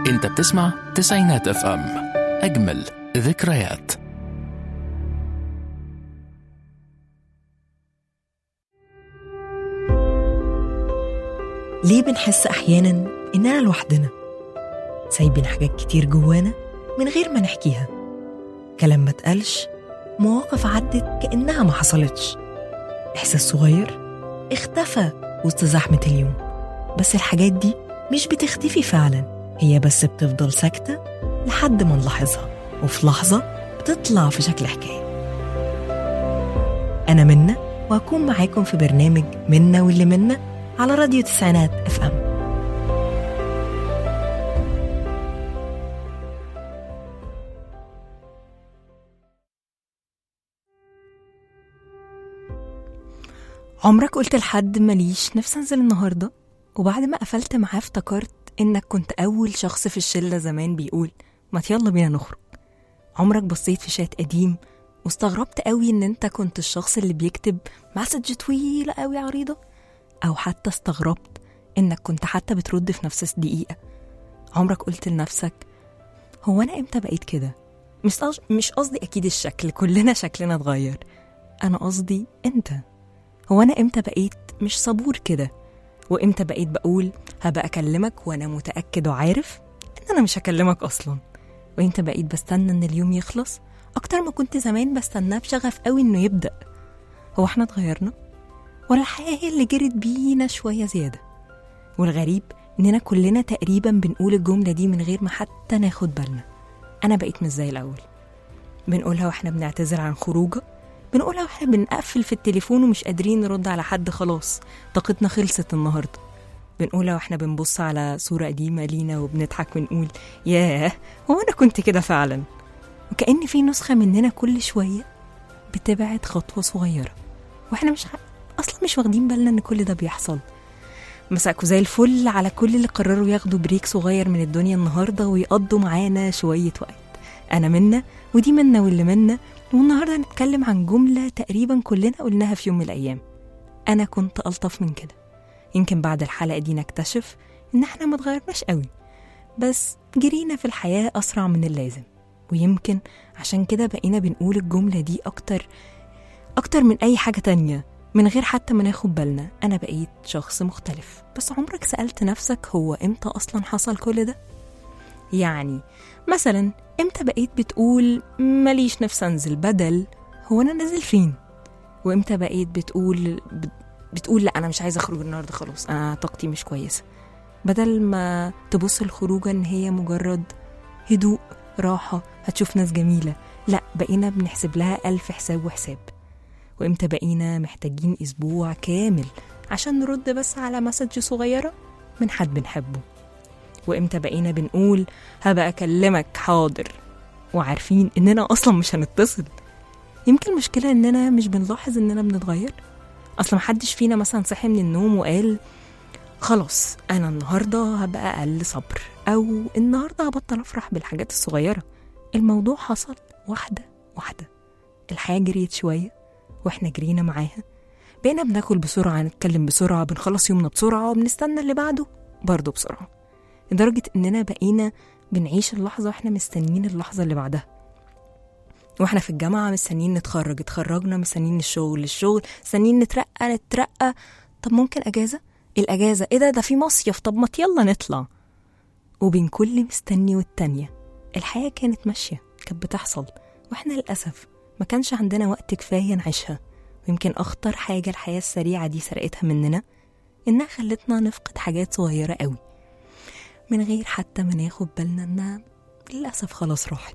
انت بتسمع تسعينات اف ام اجمل ذكريات ليه بنحس أحيانا إننا لوحدنا سايبين حاجات كتير جوانا من غير ما نحكيها كلام ما اتقالش مواقف عدت كأنها ما حصلتش إحساس صغير اختفى وسط زحمة اليوم بس الحاجات دي مش بتختفي فعلا هي بس بتفضل ساكتة لحد ما نلاحظها وفي لحظة بتطلع في شكل حكاية أنا منا وهكون معاكم في برنامج منا واللي منا على راديو تسعينات اف ام عمرك قلت لحد ماليش نفسي انزل النهارده وبعد ما قفلت معاه افتكرت انك كنت اول شخص في الشله زمان بيقول ما يلا بينا نخرج عمرك بصيت في شات قديم واستغربت قوي ان انت كنت الشخص اللي بيكتب مسج طويله قوي عريضه او حتى استغربت انك كنت حتى بترد في نفس دقيقه عمرك قلت لنفسك هو انا امتى بقيت كده مش قص- مش قصدي اكيد الشكل كلنا شكلنا اتغير انا قصدي انت هو انا امتى بقيت مش صبور كده وامتى بقيت بقول هبقى اكلمك وانا متاكد وعارف ان انا مش هكلمك اصلا وامتى بقيت بستنى ان اليوم يخلص اكتر ما كنت زمان بستناه بشغف قوي انه يبدا هو احنا اتغيرنا ولا الحياه هي اللي جرت بينا شويه زياده والغريب اننا كلنا تقريبا بنقول الجمله دي من غير ما حتى ناخد بالنا انا بقيت مش زي الاول بنقولها واحنا بنعتذر عن خروجه بنقولها واحنا بنقفل في التليفون ومش قادرين نرد على حد خلاص طاقتنا خلصت النهارده بنقولها واحنا بنبص على صورة قديمة لينا وبنضحك ونقول ياه هو أنا كنت كده فعلا وكأن في نسخة مننا كل شوية بتبعد خطوة صغيرة واحنا مش ع- أصلا مش واخدين بالنا إن كل ده بيحصل مساكوا زي الفل على كل اللي قرروا ياخدوا بريك صغير من الدنيا النهاردة ويقضوا معانا شوية وقت أنا منا ودي منا واللي منا والنهاردة هنتكلم عن جملة تقريبا كلنا قلناها في يوم من الأيام أنا كنت ألطف من كده يمكن بعد الحلقة دي نكتشف إن إحنا ما اتغيرناش قوي بس جرينا في الحياة أسرع من اللازم ويمكن عشان كده بقينا بنقول الجملة دي أكتر أكتر من أي حاجة تانية من غير حتى ما ناخد بالنا أنا بقيت شخص مختلف بس عمرك سألت نفسك هو إمتى أصلا حصل كل ده؟ يعني مثلا إمتى بقيت بتقول ماليش نفس أنزل بدل هو أنا نازل فين؟ وإمتى بقيت بتقول بتقول لا أنا مش عايزة أخرج النهاردة خلاص أنا طاقتي مش كويسة بدل ما تبص الخروجة إن هي مجرد هدوء راحة هتشوف ناس جميلة لا بقينا بنحسب لها ألف حساب وحساب وإمتى بقينا محتاجين أسبوع كامل عشان نرد بس على مسج صغيرة من حد بنحبه وإمتى بقينا بنقول هبقى أكلمك حاضر وعارفين إننا أصلا مش هنتصل يمكن المشكلة إننا مش بنلاحظ إننا بنتغير أصلا محدش فينا مثلا صحي من النوم وقال خلاص أنا النهاردة هبقى أقل صبر أو النهاردة هبطل أفرح بالحاجات الصغيرة الموضوع حصل واحدة واحدة الحياة جريت شوية وإحنا جرينا معاها بقينا بناكل بسرعة نتكلم بسرعة بنخلص يومنا بسرعة وبنستنى اللي بعده برضه بسرعة لدرجة إننا بقينا بنعيش اللحظة وإحنا مستنيين اللحظة اللي بعدها واحنا في الجامعة مستنيين نتخرج اتخرجنا مستنيين الشغل الشغل مستنيين نترقى نترقى طب ممكن أجازة الأجازة إيه ده ده في مصيف طب ما يلا نطلع وبين كل مستني والتانية الحياة كانت ماشية كانت بتحصل واحنا للأسف ما كانش عندنا وقت كفاية نعيشها ويمكن أخطر حاجة الحياة السريعة دي سرقتها مننا إنها خلتنا نفقد حاجات صغيرة قوي من غير حتى ما ناخد بالنا إنها للأسف خلاص راحت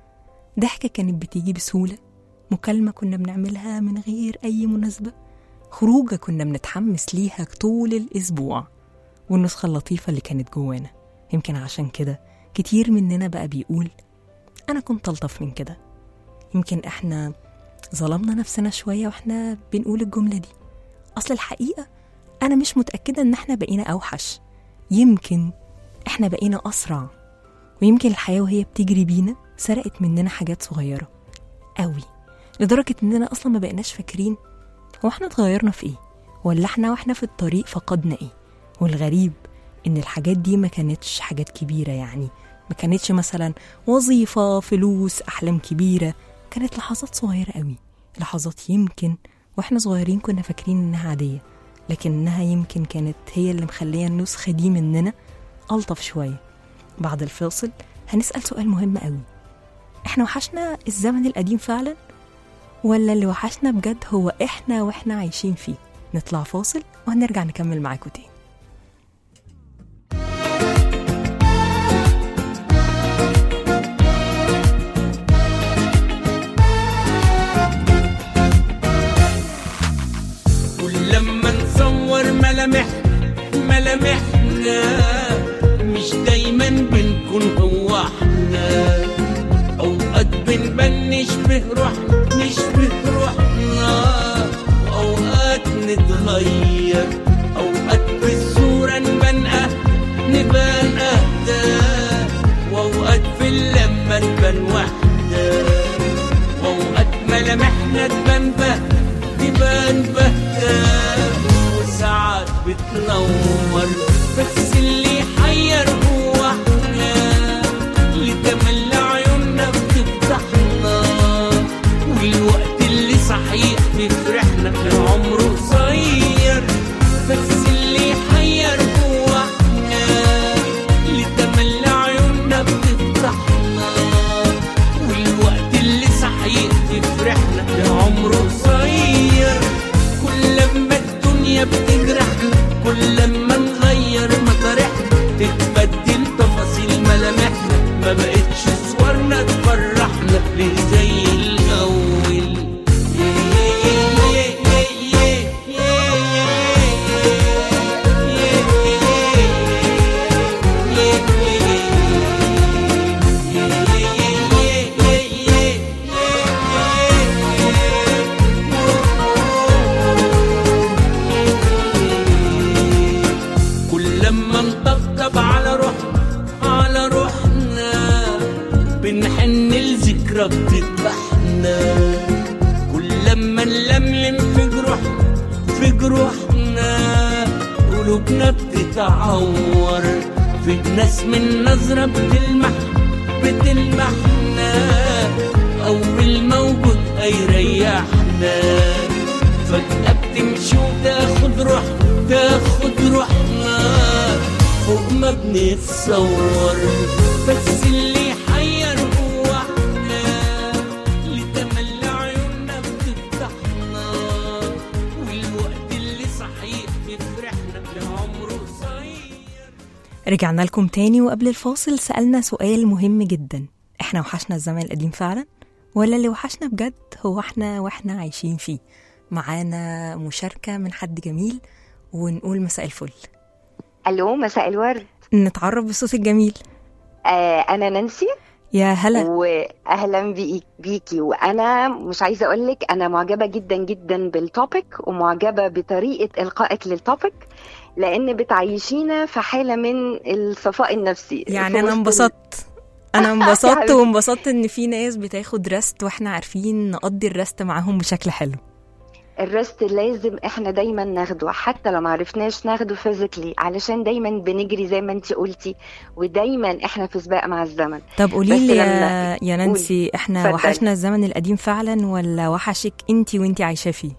ضحكة كانت بتيجي بسهولة مكالمة كنا بنعملها من غير أي مناسبة خروجة كنا بنتحمس ليها طول الأسبوع والنسخة اللطيفة اللي كانت جوانا يمكن عشان كده كتير مننا بقى بيقول أنا كنت ألطف من كده يمكن إحنا ظلمنا نفسنا شوية وإحنا بنقول الجملة دي أصل الحقيقة أنا مش متأكدة إن إحنا بقينا أوحش يمكن إحنا بقينا أسرع ويمكن الحياة وهي بتجري بينا سرقت مننا حاجات صغيرة قوي لدرجة إننا أصلا ما بقيناش فاكرين هو إحنا اتغيرنا في إيه ولا إحنا وإحنا في الطريق فقدنا إيه والغريب إن الحاجات دي ما كانتش حاجات كبيرة يعني ما كانتش مثلا وظيفة فلوس أحلام كبيرة كانت لحظات صغيرة قوي لحظات يمكن واحنا صغيرين كنا فاكرين إنها عادية لكنها يمكن كانت هي اللي مخلية النسخة دي مننا ألطف شوية بعد الفاصل هنسأل سؤال مهم قوي احنا وحشنا الزمن القديم فعلا ولا اللي وحشنا بجد هو احنا واحنا عايشين فيه نطلع فاصل وهنرجع نكمل معاكم تاني كل لما نصور ملامح ملامحنا مش دايما بنكون هو احنا اوقات بنبان نشبه روحنا نشبه روحنا اوقات نتغير اوقات في الصورة نبان أه نبان اهدى واوقات في اللمة نبان وحدة واوقات ملامحنا تبان بهتة تبان بهتة وساعات بتنور بس اللي يحير هو احنا اللي تملى عيوننا بتفتحنا والوقت اللي صحيح بيفرحنا العمر قصير بس اللي يحير هو احنا اللي تملى عيوننا بتفتحنا والوقت اللي صحيح يفرحنا العمر قصير كل لما الدنيا بتجرحنا كل لما نغير مطارحنا تتبدل تفاصيل ملامحنا ما بقتش صورنا تفرحنا ليه زي الاول كل لما نطبطب على روحنا على روحنا بنحن لذكرى بتذبحنا كل لما نلملم في جروحنا في جروحنا قلوبنا بتتعور في ناس من نظرة بتلمح بتلمحنا أول موجود هيريحنا فجأة بتمشي وتاخد روحنا تاخد روحنا فوق ما بنتصور بس اللي يحير هو احنا اللي تملى عيوننا بتفتحنا والوقت اللي صحيح بيفرحنا لعمره قصير رجعنا لكم تاني وقبل الفاصل سألنا سؤال مهم جدا احنا وحشنا الزمن القديم فعلا ولا اللي وحشنا بجد هو احنا واحنا عايشين فيه معانا مشاركة من حد جميل ونقول مساء الفل الو مساء الورد نتعرف بالصوت الجميل آه انا نانسي يا هلا واهلا بيك بيكي وانا مش عايزه اقول لك انا معجبه جدا جدا بالتوبيك ومعجبه بطريقه القائك للتوبيك لان بتعيشينا في حاله من الصفاء النفسي يعني في انا وسط ال- انبسطت انا انبسطت حبيبتي. وانبسطت ان في ناس بتاخد رست واحنا عارفين نقضي الرست معاهم بشكل حلو الريست لازم احنا دايما ناخده حتى لو ما عرفناش ناخده فيزيكلي علشان دايما بنجري زي ما انت قلتي ودايما احنا في سباق مع الزمن طب قولي بس لي يا, لما- يا نانسي احنا اتفضلي. وحشنا الزمن القديم فعلا ولا وحشك انتي وانتي عايشاه فيه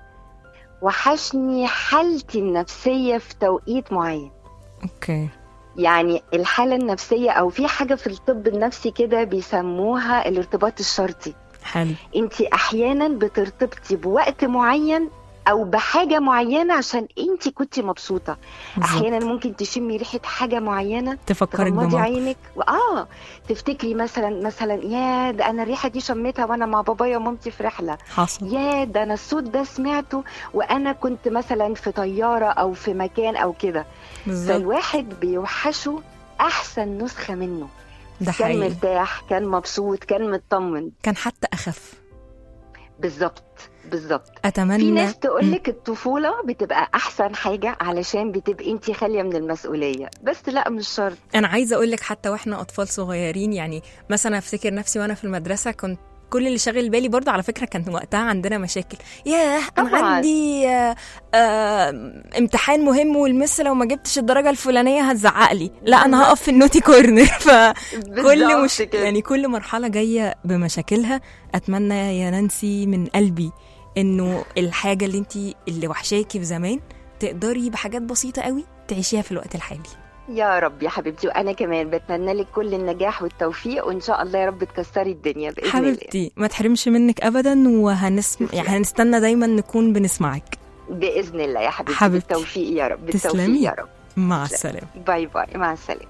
وحشني حالتي النفسيه في توقيت معين اوكي يعني الحالة النفسية أو في حاجة في الطب النفسي كده بيسموها الارتباط الشرطي حلو انت أحيانا بترتبطي بوقت معين أو بحاجة معينة عشان انت كنت مبسوطة بالظبط. أحيانا ممكن تشمي ريحة حاجة معينة تفكرك تغمضي بماما عينك وآه تفتكري مثلا مثلا يا ده أنا الريحة دي شميتها وأنا مع بابايا ومامتي في رحلة حصل يا ده أنا الصوت ده سمعته وأنا كنت مثلا في طيارة أو في مكان أو كده بالظبط فالواحد بيوحشه احسن نسخه منه ده كان حقيقي مرتاح كان مبسوط كان مطمن كان حتى اخف بالظبط بالظبط اتمنى في ناس مم. تقول لك الطفوله بتبقى احسن حاجه علشان بتبقي انت خاليه من المسؤوليه بس لا مش شرط انا عايزه اقول لك حتى واحنا اطفال صغيرين يعني مثلا افتكر نفسي وانا في المدرسه كنت كل اللي شاغل بالي برضه على فكره كان وقتها عندنا مشاكل ياه انا طبعاً. عندي آه آه امتحان مهم والمس لو ما جبتش الدرجه الفلانيه هتزعق لي لا انا هقف في النوتي كورنر فكل بالظبط مش كده. يعني كل مرحله جايه بمشاكلها اتمنى يا نانسي من قلبي انه الحاجه اللي انت اللي وحشاكي في زمان تقدري بحاجات بسيطه قوي تعيشيها في الوقت الحالي يا رب يا حبيبتي وانا كمان بتمنى لك كل النجاح والتوفيق وان شاء الله يا رب تكسري الدنيا باذن الله حبيبتي ما تحرمش منك ابدا وهنسمع يعني هنستنى دايما نكون بنسمعك باذن الله يا حبيبتي, حبيبتي. بالتوفيق يا رب بالتوفيق تسلمي. يا رب مع السلامه باي باي مع السلامه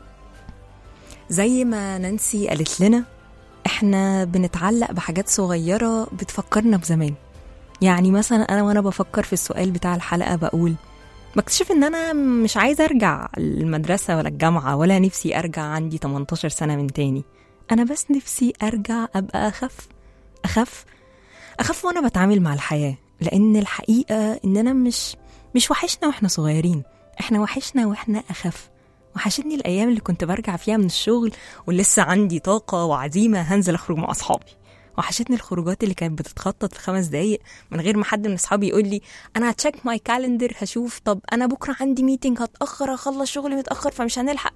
زي ما نانسي قالت لنا احنا بنتعلق بحاجات صغيرة بتفكرنا بزمان يعني مثلا انا وانا بفكر في السؤال بتاع الحلقة بقول بكتشف ان انا مش عايزة ارجع المدرسة ولا الجامعة ولا نفسي ارجع عندي 18 سنة من تاني انا بس نفسي ارجع ابقى اخف اخف اخف وانا بتعامل مع الحياة لان الحقيقة اننا مش مش وحشنا واحنا صغيرين احنا وحشنا واحنا اخف وحشتني الايام اللي كنت برجع فيها من الشغل ولسه عندي طاقه وعزيمه هنزل اخرج مع اصحابي وحشتني الخروجات اللي كانت بتتخطط في خمس دقايق من غير ما حد من اصحابي يقول لي انا هتشيك ماي كالندر هشوف طب انا بكره عندي ميتنج هتاخر اخلص شغلي متاخر فمش هنلحق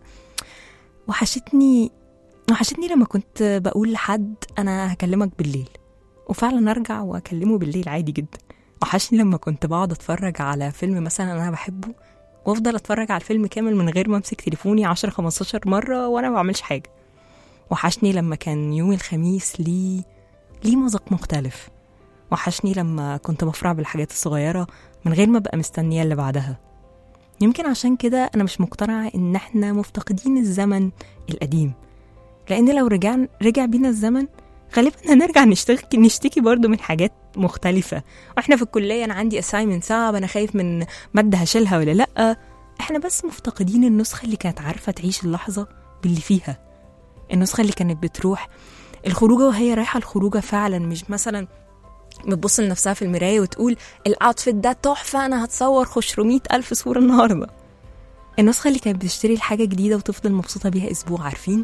وحشتني وحشتني لما كنت بقول لحد انا هكلمك بالليل وفعلا ارجع واكلمه بالليل عادي جدا وحشني لما كنت بقعد اتفرج على فيلم مثلا انا بحبه وافضل اتفرج على الفيلم كامل من غير ما امسك تليفوني 10 15 مره وانا ما بعملش حاجه وحشني لما كان يوم الخميس ليه ليه مذاق مختلف وحشني لما كنت بفرح بالحاجات الصغيره من غير ما ابقى مستنيه اللي بعدها يمكن عشان كده انا مش مقتنعه ان احنا مفتقدين الزمن القديم لان لو رجع رجع بينا الزمن غالبا هنرجع نشتكي نشتكي برضه من حاجات مختلفة واحنا في الكلية انا عندي assignment صعب انا خايف من مادة هشيلها ولا لأ احنا بس مفتقدين النسخة اللي كانت عارفة تعيش اللحظة باللي فيها النسخة اللي كانت بتروح الخروجة وهي رايحة الخروجة فعلا مش مثلا بتبص لنفسها في المراية وتقول الاوتفيت ده تحفة انا هتصور خشرمية ألف صورة النهاردة النسخة اللي كانت بتشتري الحاجة جديدة وتفضل مبسوطة بيها أسبوع عارفين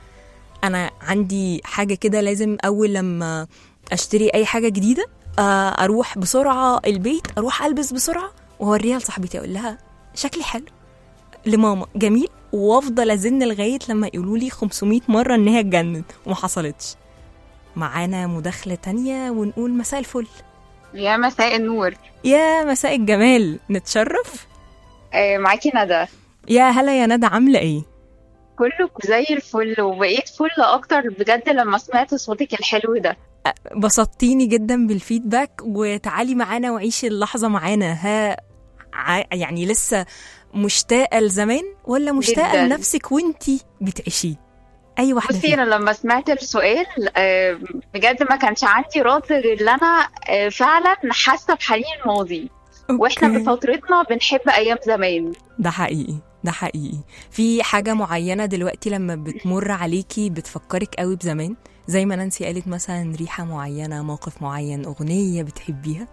أنا عندي حاجة كده لازم أول لما أشتري أي حاجة جديدة آه، أروح بسرعة البيت أروح ألبس بسرعة وأوريها لصاحبتي أقول لها شكلي حلو لماما جميل وافضل ازن لغايه لما يقولوا لي 500 مره ان هي اتجنن وما حصلتش معانا مداخله تانية ونقول مساء الفل يا مساء النور يا مساء الجمال نتشرف آه، معاكي ندى يا هلا يا ندى عامله ايه كله زي الفل وبقيت فل اكتر بجد لما سمعت صوتك الحلو ده بسطتيني جدا بالفيدباك وتعالي معانا وعيشي اللحظه معانا ها ع- يعني لسه مشتاقه لزمان ولا مشتاقه جداً. لنفسك وانتي بتعيشيه اي واحده بصي فيهم انا لما سمعت السؤال آه، بجد ما كانش عندي رد غير ان انا آه، فعلا حاسه بحنين الماضي واحنا أوكي. بفترتنا بنحب ايام زمان ده حقيقي ده حقيقي في حاجة معينة دلوقتي لما بتمر عليكي بتفكرك قوي بزمان زي ما نانسي قالت مثلا ريحة معينة موقف معين أغنية بتحبيها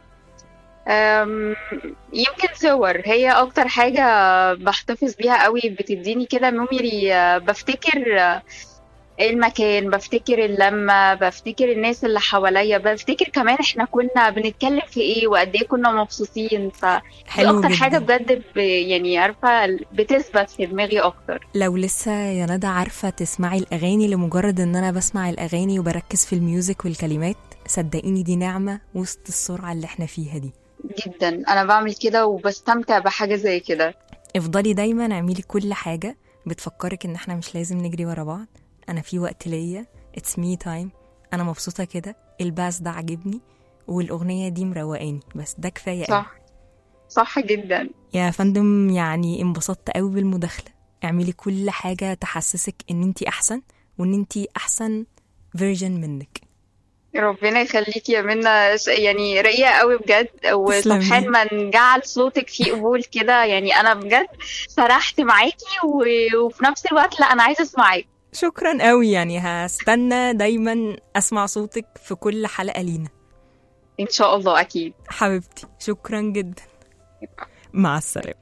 أم، يمكن صور هي اكتر حاجة بحتفظ بيها قوي بتديني كده ميموري آه، بفتكر آه، المكان بفتكر اللمة بفتكر الناس اللي حواليا بفتكر كمان احنا كنا بنتكلم في ايه وقد ايه كنا مبسوطين ف دي حلو اكتر جدا حاجة بجد ب... يعني عارفة بتثبت في دماغي اكتر لو لسه يا ندى عارفة تسمعي الأغاني لمجرد إن أنا بسمع الأغاني وبركز في الميوزك والكلمات صدقيني دي نعمة وسط السرعة اللي احنا فيها دي جدا انا بعمل كده وبستمتع بحاجة زي كده افضلي دايما اعملي كل حاجة بتفكرك ان احنا مش لازم نجري ورا بعض انا في وقت ليا اتس مي تايم انا مبسوطة كده الباس ده عاجبني والاغنية دي مروقاني بس ده كفاية قوي. صح صح جدا يا فندم يعني انبسطت قوي بالمداخلة اعملي كل حاجة تحسسك ان انتي احسن وان انتي احسن فيرجن منك ربنا يخليكي يا منى ش- يعني رقيقة قوي بجد وسبحان من جعل صوتك فيه قبول كده يعني انا بجد سرحت معاكي و... وفي نفس الوقت لا انا عايزة اسمعك شكرا قوي يعني هستنى دايما اسمع صوتك في كل حلقة لينا ان شاء الله اكيد حبيبتي شكرا جدا مع السلامة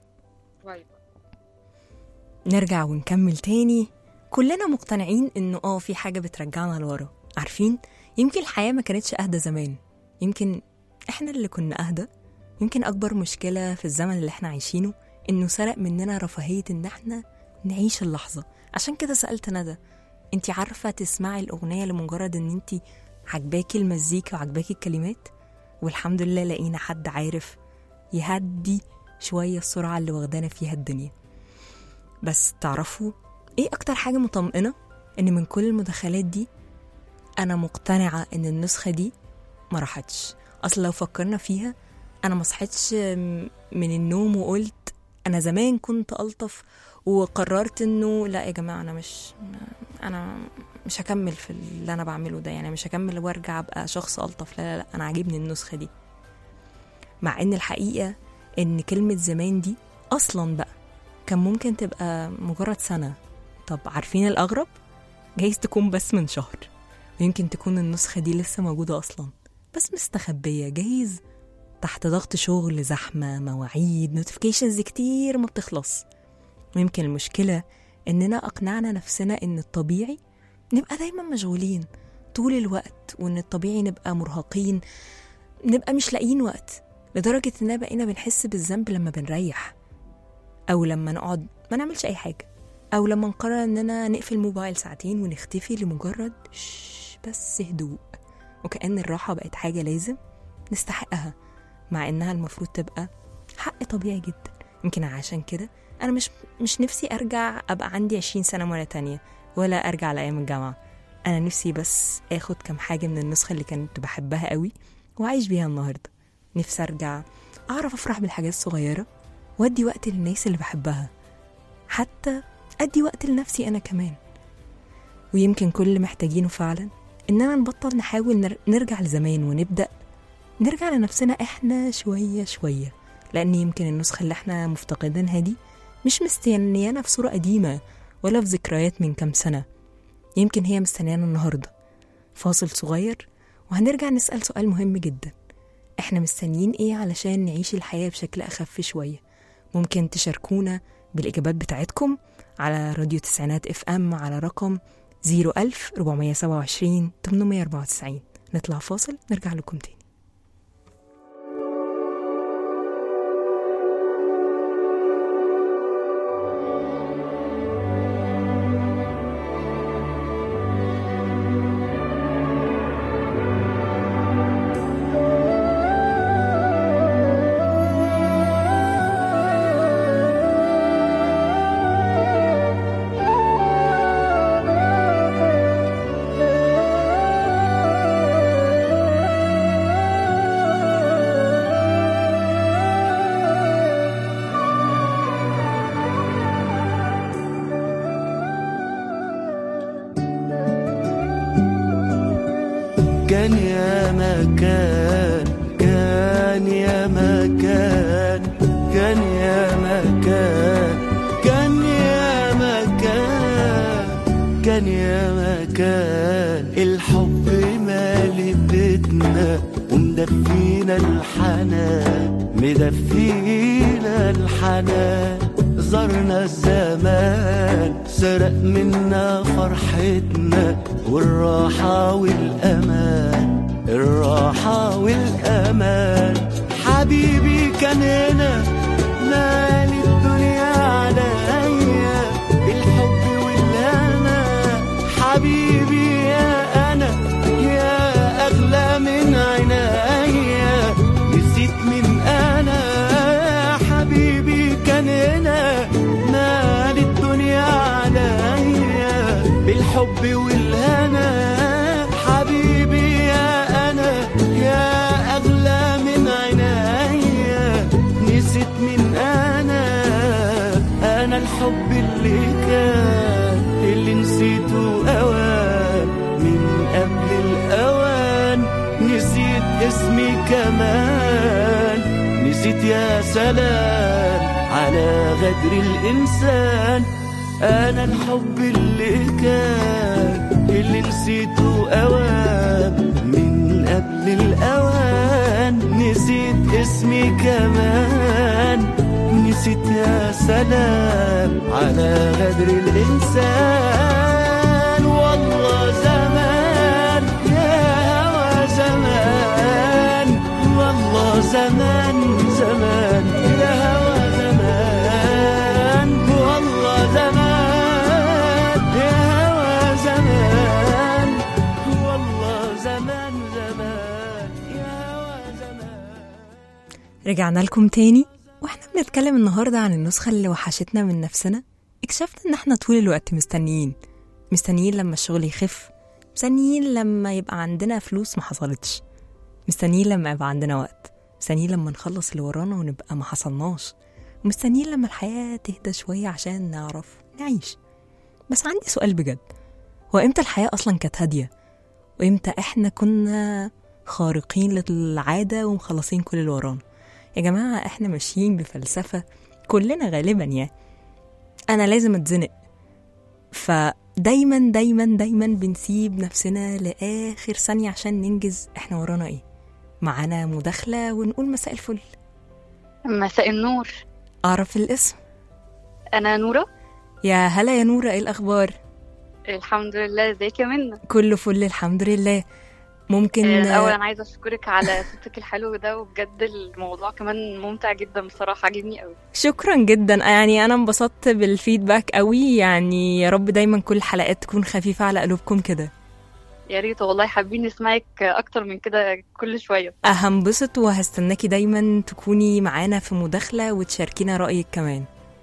نرجع ونكمل تاني كلنا مقتنعين انه اه في حاجة بترجعنا لورا عارفين يمكن الحياة ما كانتش أهدى زمان يمكن إحنا اللي كنا أهدى يمكن أكبر مشكلة في الزمن اللي إحنا عايشينه إنه سرق مننا رفاهية إن إحنا نعيش اللحظة عشان كده سألت ندى انت عارفة تسمعي الأغنية لمجرد إن انت عجباكي المزيكا وعجباكي الكلمات والحمد لله لقينا حد عارف يهدي شوية السرعة اللي واخدانا فيها الدنيا بس تعرفوا ايه أكتر حاجة مطمئنة إن من كل المداخلات دي أنا مقتنعة إن النسخة دي ما راحتش أصل لو فكرنا فيها أنا ما صحيتش م- من النوم وقلت أنا زمان كنت ألطف وقررت إنه لا يا جماعة أنا مش أنا مش هكمل في اللي أنا بعمله ده يعني مش هكمل وأرجع أبقى شخص ألطف لا لا لا أنا عاجبني النسخة دي مع إن الحقيقة إن كلمة زمان دي أصلا بقى كان ممكن تبقى مجرد سنة طب عارفين الأغرب؟ جايز تكون بس من شهر ويمكن تكون النسخة دي لسه موجودة أصلا بس مستخبية جايز تحت ضغط شغل زحمة مواعيد نوتيفيكيشنز كتير ما بتخلص ويمكن المشكلة إننا أقنعنا نفسنا إن الطبيعي نبقى دايما مشغولين طول الوقت وإن الطبيعي نبقى مرهقين نبقى مش لاقيين وقت لدرجة إننا بقينا بنحس بالذنب لما بنريح أو لما نقعد ما نعملش أي حاجة أو لما نقرر إننا نقفل الموبايل ساعتين ونختفي لمجرد شش بس هدوء وكأن الراحة بقت حاجة لازم نستحقها مع إنها المفروض تبقى حق طبيعي جدا يمكن عشان كده أنا مش مش نفسي أرجع أبقى عندي عشرين سنة مرة تانية ولا أرجع لأيام الجامعة أنا نفسي بس آخد كام حاجة من النسخة اللي كنت بحبها قوي وأعيش بيها النهاردة نفسي أرجع أعرف أفرح بالحاجات الصغيرة وأدي وقت للناس اللي بحبها حتى أدي وقت لنفسي أنا كمان ويمكن كل اللي محتاجينه فعلا إننا نبطل نحاول نر- نرجع لزمان ونبدأ نرجع لنفسنا إحنا شوية شوية لأن يمكن النسخة اللي إحنا مفتقدينها دي مش مستنيانا في صورة قديمة ولا في ذكريات من كام سنة يمكن هي مستنيانا النهاردة فاصل صغير وهنرجع نسأل سؤال مهم جدا إحنا مستنيين إيه علشان نعيش الحياة بشكل أخف شوية ممكن تشاركونا بالإجابات بتاعتكم على راديو تسعينات اف ام على رقم 01000 427 894 نطلع فاصل نرجع لكم تاني كان يا مكان كان يا مكان كان يا مكان كان يا مكان كان يا مكان الحب مالي بيتنا ومدفينا الحنان مدفينا الحنان زرنا الزمان سرق منا فرحتنا والراحة والأمان الراحة والأمان حبيبي كان هنا مال الدنيا عليا الحب والهنا حبيبي يا أنا يا أغلى من عينيا نسيت من أنا حبيبي كان هنا مال الدنيا عليا بالحب والهنا حبيبي يا أنا يا أغلى من عينيا نسيت من أنا أنا الحب اللي كان اللي نسيته أوان من قبل الأوان نسيت اسمي كمان نسيت يا سلام على غدر الإنسان أنا الحب اللي كان اللي نسيته أوان من قبل الأوان نسيت اسمي كمان نسيت يا سلام على غدر الإنسان والله زمان يا زمان زمان يا هوا زمان والله زمان يا هوا زمان والله زمان زمان يا هوا زمان رجعنا لكم تاني واحنا بنتكلم النهاردة عن النسخة اللي وحشتنا من نفسنا اكتشفنا ان احنا طول الوقت مستنيين مستنيين لما الشغل يخف مستنيين لما يبقى عندنا فلوس ما حصلتش مستنيين لما يبقى عندنا وقت مستنيين لما نخلص اللي ورانا ونبقى ما حصلناش ومستنيين لما الحياة تهدى شوية عشان نعرف نعيش بس عندي سؤال بجد هو امتى الحياة اصلا كانت هادية وامتى احنا كنا خارقين للعادة ومخلصين كل اللي ورانا يا جماعة احنا ماشيين بفلسفة كلنا غالبا يعني أنا لازم أتزنق فدايما دايما دايما بنسيب نفسنا لآخر ثانية عشان ننجز احنا ورانا ايه معانا مداخلة ونقول مساء الفل مساء النور أعرف الاسم انا نورة يا هلا يا نورة ايه الأخبار الحمد لله ازيك يا منى كله فل الحمد لله ممكن الاول انا عايزه اشكرك على صوتك الحلو ده وبجد الموضوع كمان ممتع جدا بصراحه عجبني قوي شكرا جدا يعني انا انبسطت بالفيدباك قوي يعني يا رب دايما كل الحلقات تكون خفيفة على قلوبكم كده يا ريت والله حابين نسمعك اكتر من كده كل شويه هنبسط وهستناكي دايما تكوني معانا في مداخلة وتشاركينا رأيك كمان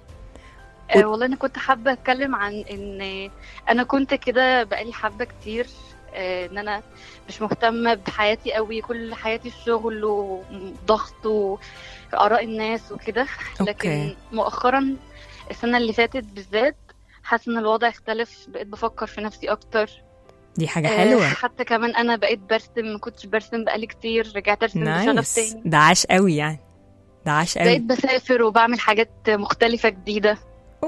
آه والله انا كنت حابه اتكلم عن ان انا كنت كده بقالي حبه كتير آه ان انا مش مهتمه بحياتي قوي كل حياتي الشغل وضغط واراء الناس وكده لكن أوكي. مؤخرا السنه اللي فاتت بالذات حاسه ان الوضع اختلف بقيت بفكر في نفسي اكتر دي حاجة آه، حلوة حتى كمان انا بقيت برسم ما كنتش برسم بقالي كتير رجعت ارسم بشغف نايس تاني ده عاش قوي يعني ده عاش بقيت قوي بسافر وبعمل حاجات مختلفه جديده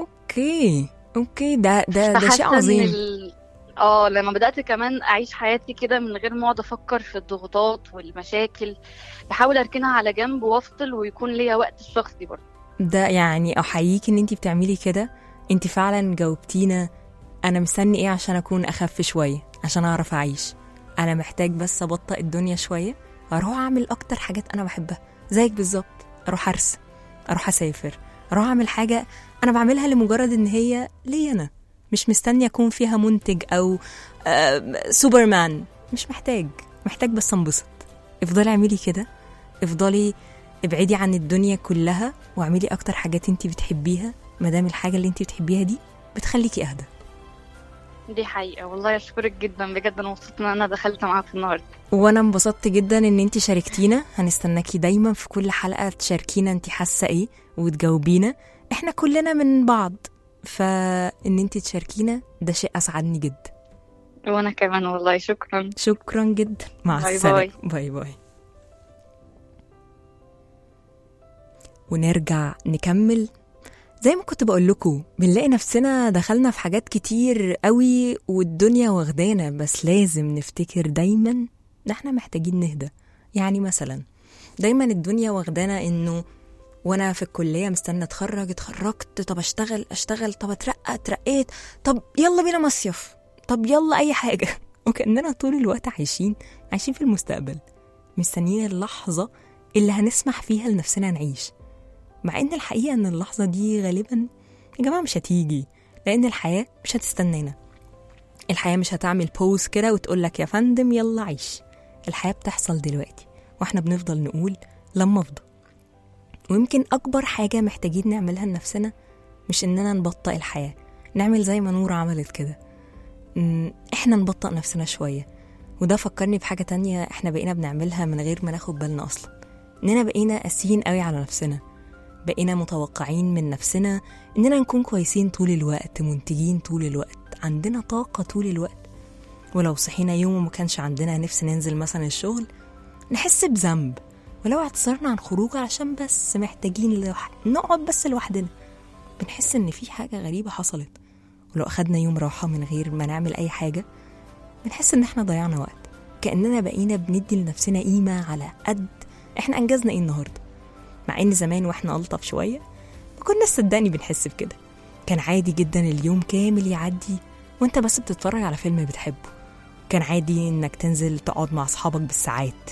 اوكي اوكي ده ده ده شيء فحاسة إن عظيم ال- اه لما بدأت كمان أعيش حياتي كده من غير ما أقعد أفكر في الضغوطات والمشاكل بحاول أركنها على جنب وأفصل ويكون ليا وقت الشخصي برضه ده يعني احييكي ان انتي بتعملي كده انتي فعلا جاوبتينا انا مستني ايه عشان اكون اخف شوية عشان اعرف اعيش انا محتاج بس ابطئ الدنيا شوية اروح اعمل اكتر حاجات انا بحبها زيك بالظبط اروح ارسم اروح اسافر اروح اعمل حاجة انا بعملها لمجرد ان هي ليا انا مش مستني اكون فيها منتج او آه سوبرمان مش محتاج محتاج بس انبسط افضلي اعملي كده افضلي ابعدي عن الدنيا كلها واعملي اكتر حاجات انتي بتحبيها مادام الحاجة اللي انتي بتحبيها دي بتخليكي اهدى دي حقيقة والله أشكرك جدا بجد أنا مبسوطة إن أنا دخلت معاك النهاردة وانا انبسطت جدا ان انتي شاركتينا هنستناكي دايما في كل حلقة تشاركينا انتي حاسة ايه وتجاوبينا احنا كلنا من بعض فان انتي تشاركينا ده شيء اسعدني جدا وأنا كمان والله شكرا شكرا جدا مع باي السلامة باي. باي باي ونرجع نكمل زي ما كنت بقول لكم بنلاقي نفسنا دخلنا في حاجات كتير قوي والدنيا واخدانا بس لازم نفتكر دايما ان احنا محتاجين نهدى يعني مثلا دايما الدنيا واخدانا انه وانا في الكليه مستنى اتخرج اتخرجت طب اشتغل اشتغل طب اترقى اترقيت طب يلا بينا مصيف طب يلا اي حاجه وكاننا طول الوقت عايشين عايشين في المستقبل مستنيين اللحظه اللي هنسمح فيها لنفسنا نعيش مع ان الحقيقه ان اللحظه دي غالبا يا جماعه مش هتيجي لان الحياه مش هتستنانا الحياه مش هتعمل بوز كده وتقول لك يا فندم يلا عيش الحياه بتحصل دلوقتي واحنا بنفضل نقول لما افضى ويمكن اكبر حاجه محتاجين نعملها لنفسنا مش اننا نبطئ الحياه نعمل زي ما نور عملت كده م، احنا نبطئ نفسنا شويه وده فكرني بحاجه تانية احنا بقينا بنعملها من غير ما ناخد بالنا اصلا اننا بقينا قاسيين قوي على نفسنا بقينا متوقعين من نفسنا اننا نكون كويسين طول الوقت منتجين طول الوقت عندنا طاقة طول الوقت ولو صحينا يوم وما كانش عندنا نفس ننزل مثلا الشغل نحس بذنب ولو اعتذرنا عن خروج عشان بس محتاجين لوح... نقعد بس لوحدنا بنحس ان في حاجة غريبة حصلت ولو اخدنا يوم راحة من غير ما نعمل اي حاجة بنحس ان احنا ضيعنا وقت كأننا بقينا بندي لنفسنا قيمة على قد احنا انجزنا ايه النهارده مع ان زمان واحنا الطف شويه ما كنا صدقني بنحس بكده كان عادي جدا اليوم كامل يعدي وانت بس بتتفرج على فيلم بتحبه كان عادي انك تنزل تقعد مع اصحابك بالساعات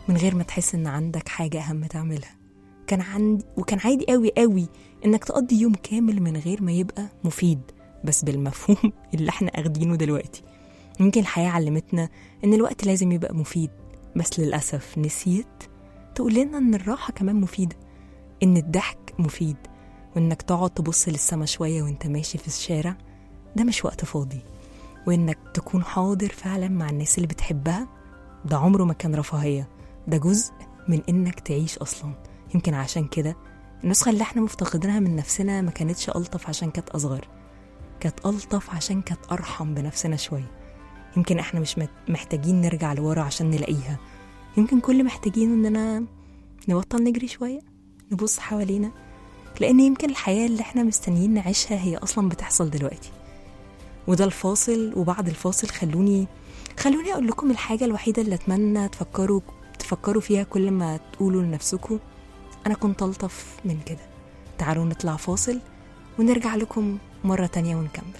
من غير ما تحس ان عندك حاجة اهم تعملها كان عندي وكان عادي قوي قوي انك تقضي يوم كامل من غير ما يبقى مفيد بس بالمفهوم اللي احنا اخدينه دلوقتي يمكن الحياة علمتنا ان الوقت لازم يبقى مفيد بس للأسف نسيت تقول لنا ان الراحة كمان مفيدة ان الضحك مفيد وانك تقعد تبص للسما شوية وانت ماشي في الشارع ده مش وقت فاضي وانك تكون حاضر فعلا مع الناس اللي بتحبها ده عمره ما كان رفاهية ده جزء من انك تعيش اصلا يمكن عشان كده النسخة اللي احنا مفتقدينها من نفسنا ما كانتش ألطف عشان كانت أصغر كانت ألطف عشان كانت أرحم بنفسنا شوية يمكن احنا مش مت- محتاجين نرجع لورا عشان نلاقيها يمكن كل محتاجين اننا نبطل نجري شوية نبص حوالينا لأن يمكن الحياة اللي احنا مستنيين نعيشها هي أصلا بتحصل دلوقتي وده الفاصل وبعد الفاصل خلوني خلوني أقول لكم الحاجة الوحيدة اللي أتمنى تفكروا تفكروا فيها كل ما تقولوا لنفسكم أنا كنت ألطف من كده تعالوا نطلع فاصل ونرجع لكم مرة تانية ونكمل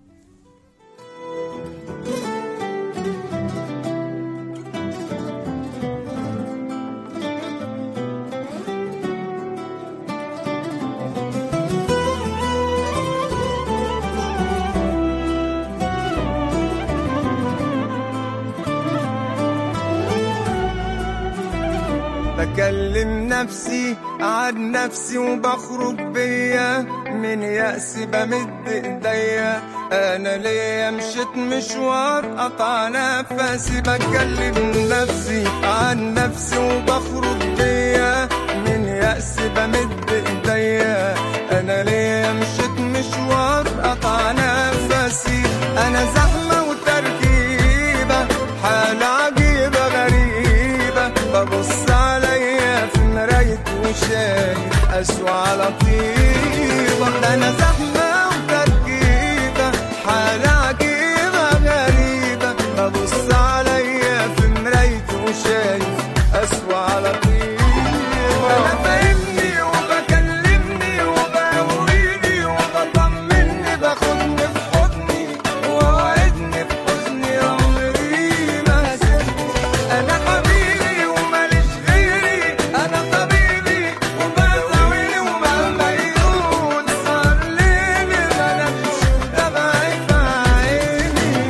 بكلم نفسي عن نفسي وبخرج بيا من يأس بمد ايديا انا ليا مشيت مشوار قطع نفسي بكلم نفسي عن نفسي وبخرج بيا من يأس بمد ايديا انا ليا مشيت مشوار قطع نفسي انا زحمة وتركيبة حالة عجيبة غريبة ببص عليا في مراية وشايف أسوأ على طيبة ده أنا زحمة وتركيبة حالة عجيبة غريبة ببص عليا في مراية وشايف أسوأ على طيبة أنا فاهمني وبكلمني وبقويني وبطمني باخدني في حضني ووعدني بحزني عمري ما هسيبني انا حبيبي وماليش غيري انا طبيبي وبداوي ومهما يقول صار ليلي ملكش دمعي في عيني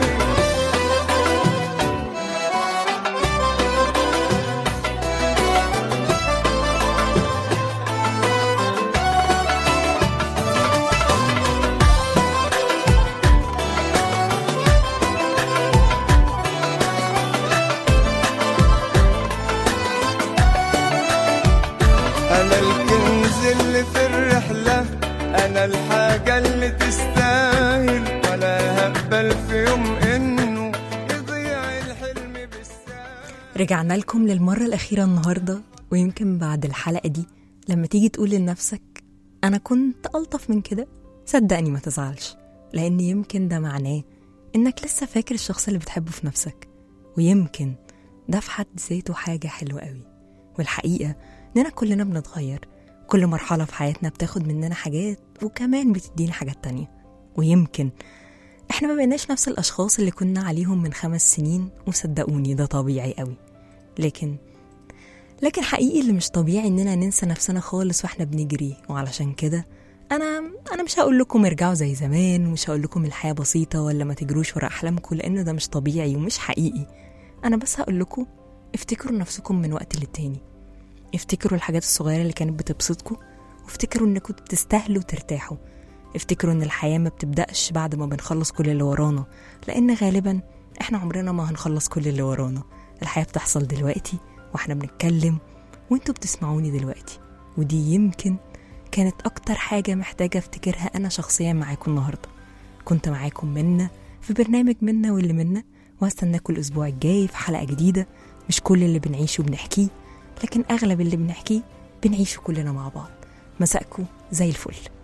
أنا الكنز اللي في الرحلة أنا الحاجة اللي تستاهل ولا هقبل في يوم إنه يضيع الحلم بالساهل رجعنا لكم للمرة الأخيرة النهاردة ويمكن بعد الحلقة دي لما تيجي تقول لنفسك أنا كنت ألطف من كده صدقني ما تزعلش لأن يمكن ده معناه إنك لسه فاكر الشخص اللي بتحبه في نفسك ويمكن ده في حد ذاته حاجة حلوة قوي والحقيقة إننا كلنا بنتغير كل مرحلة في حياتنا بتاخد مننا حاجات وكمان بتدينا حاجات تانية ويمكن احنا ما بقيناش نفس الأشخاص اللي كنا عليهم من خمس سنين وصدقوني ده طبيعي قوي لكن لكن حقيقي اللي مش طبيعي اننا ننسى نفسنا خالص واحنا بنجري وعلشان كده انا انا مش هقول لكم ارجعوا زي زمان ومش هقول لكم الحياه بسيطه ولا ما تجروش ورا احلامكم لان ده مش طبيعي ومش حقيقي انا بس هقول لكم افتكروا نفسكم من وقت للتاني افتكروا الحاجات الصغيره اللي كانت بتبسطكم وافتكروا انكم تستاهلوا ترتاحوا افتكروا ان الحياه ما بتبداش بعد ما بنخلص كل اللي ورانا لان غالبا احنا عمرنا ما هنخلص كل اللي ورانا الحياه بتحصل دلوقتي واحنا بنتكلم وانتوا بتسمعوني دلوقتي ودي يمكن كانت اكتر حاجه محتاجه افتكرها انا شخصيا معاكم النهارده كنت معاكم منا في برنامج منا واللي منا وهستناكم الاسبوع الجاي في حلقه جديده مش كل اللي بنعيشه بنحكيه لكن اغلب اللي بنحكيه بنعيشه كلنا مع بعض مساءكم زي الفل